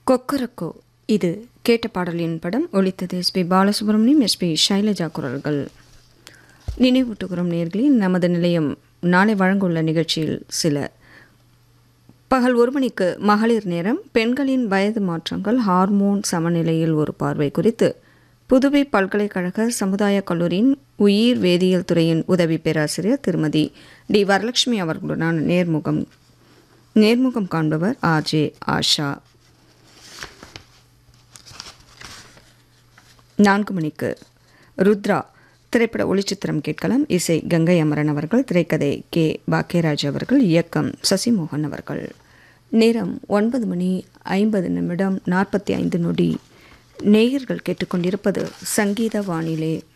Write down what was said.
கொக்கரக்கோ இது கேட்ட பாடலின் படம் ஒழித்தது எஸ்பி பாலசுப்ரமணியம் எஸ்பி ஷைலஜா குரல்கள் நினைவூட்டுகிறோம் நேர்களே நமது நிலையம் நாளை வழங்குள்ள நிகழ்ச்சியில் சில பகல் ஒரு மணிக்கு மகளிர் நேரம் பெண்களின் வயது மாற்றங்கள் ஹார்மோன் சமநிலையில் ஒரு பார்வை குறித்து புதுவை பல்கலைக்கழக சமுதாய கல்லூரியின் உயிர் வேதியியல் துறையின் உதவி பேராசிரியர் திருமதி டி வரலட்சுமி அவர்களுடனான நேர்முகம் நேர்முகம் காண்பவர் ஆர்ஜே ஆஷா நான்கு மணிக்கு ருத்ரா திரைப்பட ஒளிச்சித்திரம் கேட்கலாம் இசை கங்கை அமரன் அவர்கள் திரைக்கதை கே பாக்கியராஜ் அவர்கள் இயக்கம் சசிமோகன் அவர்கள் நேரம் ஒன்பது மணி ஐம்பது நிமிடம் நாற்பத்தி ஐந்து நொடி நேயர்கள் கேட்டுக்கொண்டிருப்பது சங்கீத வானிலை